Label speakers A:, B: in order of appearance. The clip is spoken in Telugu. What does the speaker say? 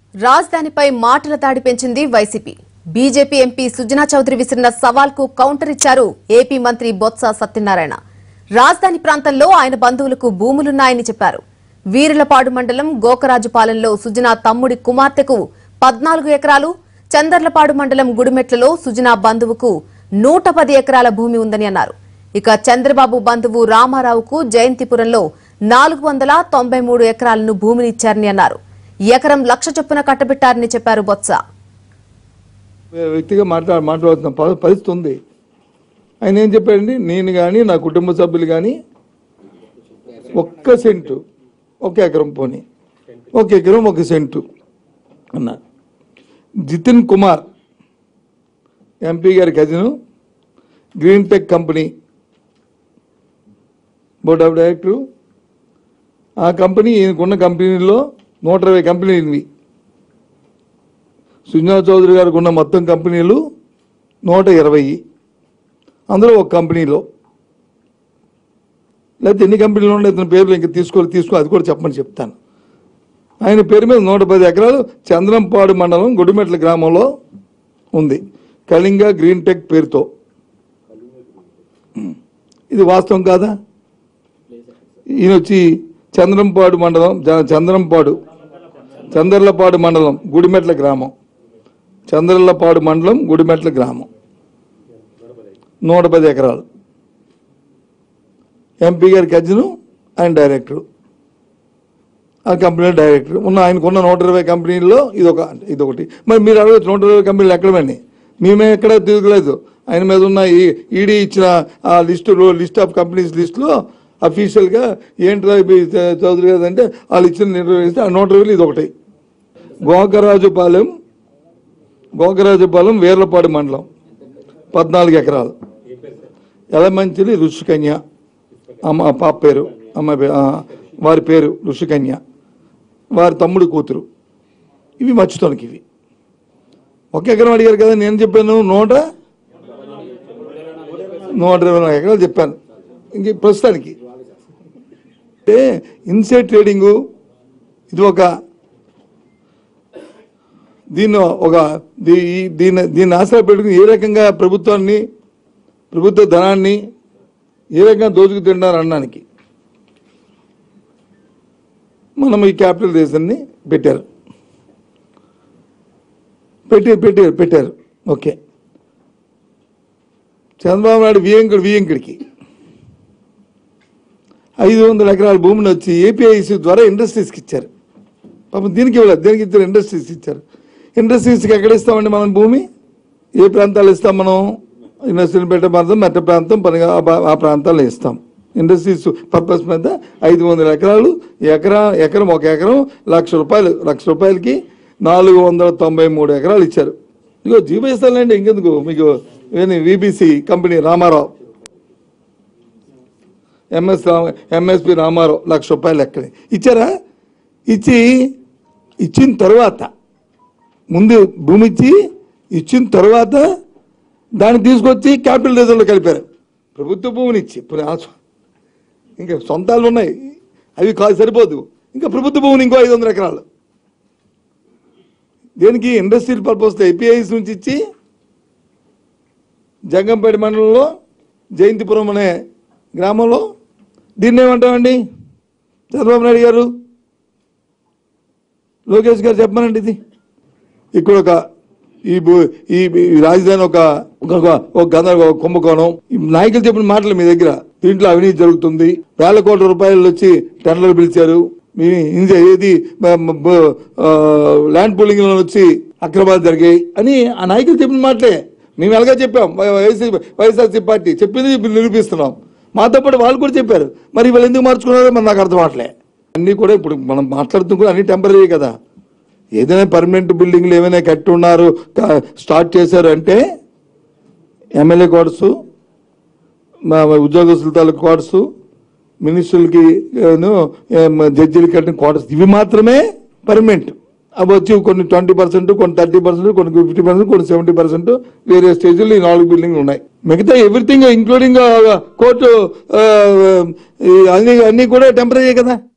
A: రాజధానిపై మాటల దాడి పెంచింది YCP BJP MP Sujana Chowdary విసిరిన సవాల్కు కౌంటర్ ఇచ్చారు ఏపీ మంత్రి బొత్స సత్యనారాయణ రాజధాని ప్రాంతంలో ఆయన బంధువులకు భూములున్నాయని చెప్పారు వీరులపాడు మండలం గోకరాజుపాలెంలో సుజనా తమ్ముడి కుమార్తెకు పద్నాలుగు ఎకరాలు చందర్లపాడు మండలం గుడిమెట్లలో సుజనా బంధువుకు నూట పది ఎకరాల భూమి ఉందని అన్నారు ఇక చంద్రబాబు బంధువు రామారావుకు జయంతిపురంలో నాలుగు వందల తొంభై మూడు ఎకరాలను భూమినిచ్చారని అన్నారు ఎకరం లక్ష చొప్పున కట్టబెట్టారని చెప్పారు బొత్స
B: వ్యక్తిగా మాట్లా మాట్లాడుతున్న ప- పరిస్థితి ఉంది ఆయన ఏం చెప్పాడండి నేను కానీ నా కుటుంబ సభ్యులు కానీ ఒక్క సెంటు ఒక ఎకరం పోనీ ఒక ఎకరం ఒక సెంటు అన్నారు జితిన్ కుమార్ ఎంపీ గారి cousin green tech company board of director ఆ కంపెనీ ఈయనకున్న కంపెనీల్లో నూట ఇరవై కంపెనీలు ఇవి సుజనా చౌదరి గారికి ఉన్న మొత్తం కంపెనీలు నూట ఇరవై అందులో ఒక కంపెనీలో లేకపోతే ఎన్ని కంపెనీలు ఉన్నాయి ఇతని పేర్లు ఇంకా తీసుకోవాలి తీసుకో అది కూడా చెప్పమని చెప్తాను ఆయన పేరు మీద నూట పది ఎకరాలు చంద్రంపాడు మండలం గుడిమెట్ల గ్రామంలో ఉంది కళింగ గ్రీన్ టెక్ పేరుతో ఉం. ఇది వాస్తవం కాదా ఈయన వచ్చి చంద్రంపాడు మండలం జ- చంద్రంపాడు చంద్రలపాడు మండలం గుడిమెట్ల గ్రామం చంద్రలపాడు మండలం గుడిమెట్ల గ్రామం నూట పది ఎకరాలు ఎంపీ గారి కజ్జను ఆయన డైరెక్టర్ ఆ కంపెనీ డైరెక్టర్ ఉన్న ఆయనకున్న నూట ఇరవై కంపెనీల్లో ఇదొక ఇదొకటి మరి మీరు అడగచ్చు నూట ఇరవై కంపెనీలు ఎక్కడమని మేమే ఎక్కడ తిరగలేదు ఆయన మీద ఉన్న ఈ ఈడీ ఇచ్చిన ఆ లిస్టు లిస్ట్ ఆఫ్ కంపెనీస్ లిస్టులో అఫీషియల్గా ఏంట్రా ఇవి చ- చౌదరి గారు అంటే వాళ్ళు ఇచ్చిన నిర్వహిస్తే ఆ నూట ఇరవై ఇది ఒకటి గోకరాజుపాలెం గోకరాజుపాలెం వీర్లపాడు మండలం పద్నాలుగు ఎకరాలు ఎలమంచిలి ఋషికన్య అమ్మ ఆ పాప పేరు అమ్మ పే- ఆ, వారి పేరు ఋషికన్య వారి తమ్ముడి కూతురు ఇవి మచ్చుతోనికి ఇవి ఒక ఎకరం అడిగారు కదా నేను చెప్పాను నూట నూట ఇరవై నాలుగు ఎకరాలు చెప్పాను ఇంక ప్రస్తుతానికి అంటే ఇన్సైడ్ ట్రేడింగు ఇది ఒక దీన్ని ఒక దీ- ఈ- దీన్ని దీన్ని ఆశ్రయ పెట్టుకుని ఏ రకంగా ప్రభుత్వాన్ని ప్రభుత్వ ధనాన్ని ఏ రకంగా దోచుకు తింటారు అనడానికి మనం ఈ క్యాపిటల్ రీజన్ని పెట్టారు పెట్టి పెట్టారు పెట్టారు ఓకే చంద్రబాబు నాయుడు వియంకుడు వియంకుడికి ఐదు వందల ఎకరాల భూమిని వచ్చి ఏపీఐసి ద్వారా ఇండస్ట్రీస్కి ఇచ్చారు పాపం దీనికి ఇవ్వలేదు దీనికి ఇద్దరు ఇండస్ట్రీస్ ఇచ్చారు ఇండస్ట్రీస్కి ఎక్కడ ఇస్తామండి మనం భూమి ఏ ప్రాంతాలు ఇస్తాం మనం ఇండస్ట్రీని పెట్టే ప్రాంతం మెట్ట ప్రాంతం పనిగా ఆ ప్రా- ఆ ప్రాంతాల్లో ఇస్తాం ఇండస్ట్రీస్ పర్పస్ మీద ఐదు వందల ఎకరాలు ఎకరా ఎకరం ఒక ఎకరం లక్ష రూపాయలు లక్ష రూపాయలకి నాలుగు వందల తొంభై మూడు ఎకరాలు ఇచ్చారు ఇగో జీవో ఇస్తానండి ఇంకెందుకు మీకు VBC company Ramarao MS Rama MSP Ramarao lakh రూపాయలు ఎక్కడ ఇచ్చారా ఇచ్చి ఇచ్చిన తర్వాత ముందు భూమి ఇచ్చి ఇచ్చిన తర్వాత దాన్ని తీసుకొచ్చి క్యాపిటల్ రిజర్వ్లో కలిపారు ప్రభుత్వ భూమిని ఇచ్చి ఇప్పుడు ఆ సొ- ఇంకా సొంతాలు ఉన్నాయి అవి కాదు సరిపోదు ఇంకా ప్రభుత్వ భూమిని ఇంకో ఐదు వందల ఎకరాలు దేనికి ఇండస్ట్రియల్ పర్పస్ ఏపీఐస్ నుంచి ఇచ్చి జంగంపేట మండలంలో జయంతిపురం అనే గ్రామంలో దీన్ని ఏమంటామండి చంద్రబాబు నాయుడు గారు లోకేష్ గారు చెప్పమనండి ఇది ఇక్కడ ఒక ఈ భూ- ఈ ఈ రాజధాని ఒక ఒక- ఒక- ఒక గంద ఒక కుంభకోణం ఈ నాయకులు చెప్పిన మాటలు మీ దగ్గర దీంట్లో అవినీతి జరుగుతుంది వేల కోట్ల రూపాయలు వచ్చి టెండర్లు పిలిచారు మీ ఇంజ ఏది మ- మ- బ- ఆ, ల్యాండ్ పూలింగ్ లో వచ్చి అక్రమాలు జరిగాయి అని ఆ నాయకులు చెప్పిన మాటలే మేము ఎలాగా చెప్పాం వై- వైసీ వైఎస్ఆర్సీ పార్టీ చెప్పింది ఇప్పుడు నిరూపిస్తున్నాం మాతో పాటు వాళ్ళు కూడా చెప్పారు మరి వీళ్ళు ఎందుకు మార్చుకున్నారో మరి నాకు అర్థం అవట్లే అన్నీ కూడా ఇప్పుడు మనం మాట్లాడుతూ కూడా అన్ని టెంపరీ కదా ఏదైనా పర్మనెంట్ బిల్డింగ్లు ఏమైనా కట్టి ఉన్నారు క- స్టార్ట్ చేశారు అంటే ఎమ్మెల్యే క్వార్టర్స్ మా ఉద్యోగస్తుల తాలూకు క్వార్టర్స్ మినిస్టర్లకి ఏను, ఏం, జడ్జిలకి కట్టిన క్వార్టర్స్ ఇవి మాత్రమే పర్మనెంట్ అవి వచ్చి కొన్ని ట్వంటీ పర్సెంట్ కొన్ని థర్టీ పర్సెంట్ కొన్ని ఫిఫ్టీ పర్సెంట్ కొన్ని సెవెంటీ పర్సెంట్ వేరే స్టేజ్లో ఈ నాలుగు బిల్డింగ్లు ఉన్నాయి మిగతా ఎవ్రీథింగ్ ఇంక్లూడింగ్ కోర్టు అన్ని అన్ని కూడా టెంపరీ కదా